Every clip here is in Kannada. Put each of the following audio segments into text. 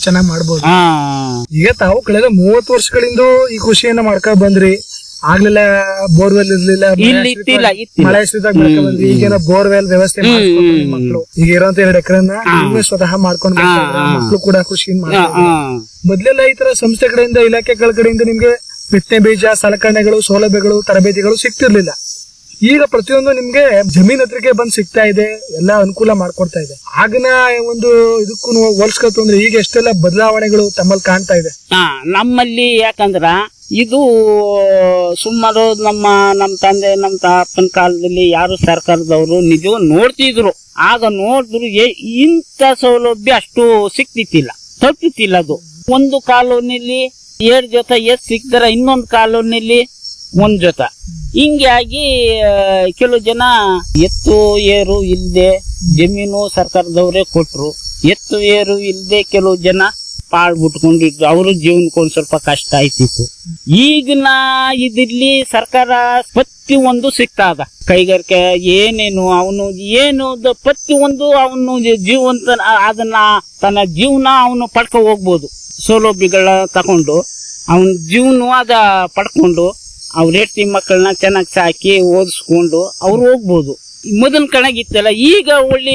ಚೆನ್ನಾಗಿ ಮಾಡ್ಬೋದು ಹಾ ಈಗ ತಾವು ಕಳೆದ ಮೂವತ್ತು ವರ್ಷಗಳಿಂದ ಈ ಕೃಷಿಯನ್ನ ಮಾಡ್ಕೊಂಡ್ ಬಂದ್ರಿ ಆಗ್ಲಿಲ್ಲ ಬೋರ್ವೆಲ್ ಇರ್ಲಿಲ್ಲ ಮಳೆ ಇಲ್ಲಿ ಆಶ್ರಿತ- ಇತ್ತಿಲ್ಲ, ಇತ್ತಿಲ್ಲ. ಮಳೆ ಆಶ್ರಿತವಾಗಿ ಬೆಳ್ಕೊಂಡ್ ಬಂದ್ರಿ ಈಗೇನೋ ಬೋರ್ವೆಲ್ ವ್ಯವಸ್ಥೆ ಮಾಡ್ಸ್ಕೊಟ್ರು ನಿಮ್ ಮಕ್ಳು ಈಗ ಇರೋಂತ ಎರಡು ಎಕರೆನ ನೀವೇ ಸ್ವತಃ ಮಾಡ್ಕೊಂಡು ಬರ್ತಾ ಇದ್ದೀರಾ. ಮಕ್ಳು ಕೂಡ ಕೃಷಿಯನ್ನು ಮಾಡ್ತಾ ಹಾ ಇದ್ದಾರೆ. ಮೊದ್ಲೆಲ್ಲ ಈ ತರ ಸಂಸ್ಥೆ ಕಡೆಯಿಂದ ಇಲಾಖೆಗಳ ಕಡೆಯಿಂದ ನಿಮ್ಗೆ ಬಿತ್ತನೆ ಬೀಜ ಸಲಕರಣೆಗಳು ಸೌಲಭ್ಯಗಳು ತರಬೇತಿಗಳು ಸಿಗ್ತಿರ್ಲಿಲ್ಲ ಈಗ ಪ್ರತಿಯೊಂದು ನಿಮ್ಗೆ ಜಮೀನ್ ಹತ್ರಕ್ಕೆ ಬಂದ್ ಸಿಗ್ತಾ ಇದೆ ಎಲ್ಲಾ ಅನುಕೂಲ ಮಾಡ್ಕೊಡ್ತಾ ಇದೆ ಆಗಿನ ಒಂದು ಇದಕ್ಕೂ ಹೋಲ್ಸ್ಕೊತು ಅಂದ್ರೆ ಈಗ ಎಷ್ಟೆಲ್ಲ ಬದಲಾವಣೆಗಳು ತಮ್ಮಲ್ಲಿ ಕಾಣ್ತಾ ಇದೆ ಹಾ ನಮ್ಮಲ್ಲಿ ಯಾಕಂದ್ರ ಇದು ಸುಮಾರು ನಮ್ಮ ನಮ್ಮ ತಂದೆ ನಮ್ಮ ತಾತನ ಕಾಲದಲ್ಲಿ ಯಾರು ಸರ್ಕಾರದವರು ನಿಜ ನೋಡ್ತಿದ್ರು ಆಗ ನೋಡಿದ್ರು ಏ- ಇಂಥ ಸೌಲಭ್ಯ ಅಷ್ಟು ಸಿಕ್ತಿತ್ತಿಲ್ಲ ತಪ್ಪುತ್ತಿಲ್ಲ ಅದು ಒಂದು ಕಾಲೋನಿಲಿ ಏಳು ಜೊತೆ ಎಷ್ಟ್ ಸಿಕ್ತಾರ ಇನ್ನೊಂದು ಕಾಲೋನಿಲಿ ಒಂದ್ ಜೊತೆ ಹಿಂಗಾಗಿ ಆ, ಕೆಲವು ಜನ ಎತ್ತು ಏರು ಇಲ್ದೆ ಜಮೀನು ಸರ್ಕಾರದವರೇ ಕೊಟ್ರು ಎತ್ತು ಏರು ಇಲ್ದೆ ಕೆಲವು ಜನ ಪಾಳ್ ಬಿಟ್ಕೊಂಡಿದ್ರು ಅವ್ರ ಜೀವನಕ್ಕೆ ಒಂದ್ ಸ್ವಲ್ಪ ಕಷ್ಟ ಆಯ್ತಿತ್ತು ಈಗಿನ ಇದಿರ್ಲಿ ಸರ್ಕಾರ ಪ್ರತಿ ಒಂದು ಸಿಗ್ತಾದ ಕೈಗಾರಿಕೆ ಏನೇನು ಅವನು ಏನು ದ- ಪ್ರತಿ ಒಂದು ಅವನು ಜೀವಂತ ಅದನ್ನ ತನ್ನ ಜೀವನ ಅವನು ಪಡ್ಕೊ ಹೋಗ್ಬೋದು ಸೌಲಭ್ಯಗಳ ತಕೊಂಡು ಅವನ ಜೀವನವಾದ ಪಡ್ಕೊಂಡು ಅವ್ರ ಹೆಂಡತಿ ಮಕ್ಕಳನ್ನ ಚೆನ್ನಾಗಿ ಸಾಕಿ ಓದಿಸ್ಕೊಂಡು ಅವ್ರು ಹೋಗ್ಬೋದು ಮೊದಲ ಕಣಗಿತ್ತಲ್ಲ ಈಗ ಒಳ್ಳೆ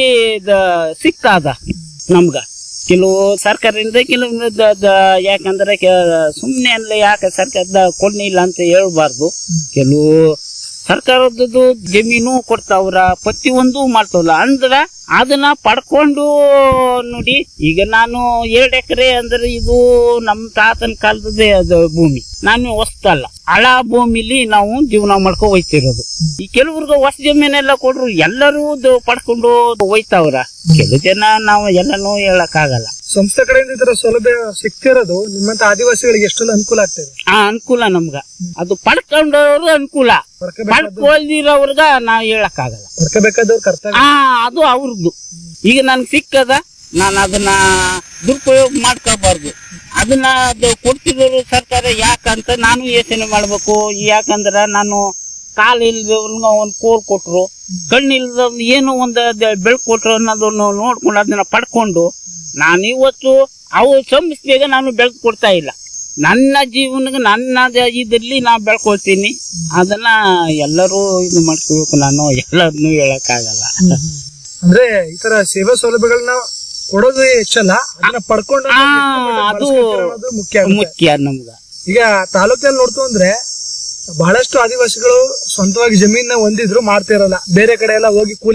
ಸಿಗ್ತಾದ ನಮ್ಗ ಕೆಲವು ಸರ್ಕಾರದಿಂದ ಕೆಲವು ದ- ದ- ಯಾಕಂದ್ರೆ ಸುಮ್ಮನೆ ಅಂದ್ರೆ ಯಾಕೆ ಸರ್ಕಾರದ ಕೊಡ್ಲಿಲ್ಲ ಅಂತ ಹೇಳ್ಬಾರ್ದು ಕೆಲವು ಸರ್ಕಾರದ್ದು ಜಮೀನು ಕೊಡ್ತಾವ್ರ ಪ್ರತಿಯೊಂದು ಮಾಡ್ತಾವಲ್ಲ ಅಂದ್ರ ಅದನ್ನ ಪಡ್ಕೊಂಡು ನೋಡಿ ಈಗ ನಾನು ಎರಡ್ ಎಕರೆ ಅಂದ್ರೆ ಇದು ನಮ್ ತಾತನ ಕಾಲದದೇ ಅದು ಭೂಮಿ ನಾನು ಹೊಸ್ತಲ್ಲ ಹಳ ಭೂಮಿಲಿ ನಾವು ಜೀವನ ಮಾಡ್ಕೊ ಹೋಯ್ತಿರೋದು ಈ ಕೆಲವ್ರಿಗೆ ಹೊಸ ಜಮೀನೆಲ್ಲ ಕೊಡ್ರು ಎಲ್ಲರೂ ದ- ಪಡ್ಕೊಂಡು ಹೋಯ್ತಾವ್ರ ಕೆಲವು ಜನ ನಾವು ಎಲ್ಲನೂ ಹೇಳಕ್ ಆಗಲ್ಲ ಸಂಸ್ಥೆ ಕಡೆಯಿಂದ ಈ ತರ ಸೌಲಭ್ಯ ಸಿಗ್ತಿರೋದು ನಿಮ್ಮಂತ ಆದಿವಾಸಿಗಳಿಗೆ ಎಷ್ಟೆಲ್ಲ ಅನುಕೂಲ ಆಗ್ತಿದೆ ಆ ಅನುಕೂಲ ನಮ್ಗ ಅದು ಪಡ್ಕೊಂಡವ್ರು ಅನುಕೂಲ ಪಡ್ಕೊಳ್ದಿರೋರ್ಗ ನಾವ್ ಹೇಳಕ್ ಆಗಲ್ಲ ಬರ್ಕೋಬೇಕಾದವ್ರು ಕರ್ತವ್ಯ ಆ ಅದು ಅವ್ರದ್ದು ಈಗ ನನ್ಗೆ ಸಿಕ್ಕದ ನಾನು ಅದನ್ನ ದುರುಪಯೋಗ ಮಾಡ್ಕೋಬಾರ್ದು ಅದನ್ನ ಅದು ಕೊಡ್ತಿರೋರು ಸರ್ಕಾರ ಯಾಕಂತ ನಾನು ಯೋಚನೆ ಮಾಡ್ಬೇಕು ಯಾಕಂದ್ರ ನಾನು ಕಾಲು ಇಲ್ದವ್ರನ್ನ ಒಂದ್ ಕೋಲ್ ಕೊಟ್ರು ಕಣ್ಣಿಲ್ದ ಏನೋ ಒಂದ್ ಬೆಳಕು ಕೊಟ್ರು ಅನ್ನೋದನ್ನು ನೋಡ್ಕೊಂಡು ಅದನ್ನ ಪಡ್ಕೊಂಡು ನಾನು ಇವತ್ತು ಅವು ಸಂಸ್ಥೆಗೆ ನಾನು ಬೆಳಕು ಕೊಡ್ತಾ ಇಲ್ಲ ನನ್ನ ಜೀವನಕ್ಕೆ ನನ್ನ ಇದ್ರಲ್ಲಿ ನಾ ಬೆಳ್ಕೊಳ್ತೀನಿ ಅದನ್ನ ಎಲ್ಲರೂ ಇದು ಮಾಡ್ಕೋಬೇಕು ನಾನು ಎಲ್ಲರನ್ನೂ ಹೇಳಕ್ಕಾಗಲ್ಲ ಅಂದ್ರೆ ಈ ತರ ಸೇವಾ ಸೌಲಭ್ಯಗಳನ್ನ ಕೊಡೋದು ಹೆಚ್ಚಲ್ಲ ಅದನ್ನ ಪಡ್ಕೊಂಡು ಆ, ಅದನ್ನ ಅದು ಬಳಸ್ಕೊತಿರೋದು ಮುಖ್ಯ ಆಗುತ್ತೆ. ಮುಖ್ಯ ನಮ್ಗ ಈಗ ತಾಲೂಕಲ್ಲಿ ನೋಡ್ತು ಅಂದ್ರೆ ಬಹಳಷ್ಟು ಆದಿವಾಸಿಗಳು ಸ್ವಂತವಾಗಿ ಜಮೀನ ಹೊಂದಿದ್ರು ಮಾಡ್ತಿರಲ್ಲ ಬೇರೆ ಕಡೆ ಎಲ್ಲ ಹೋಗಿ ಕೂಲಿ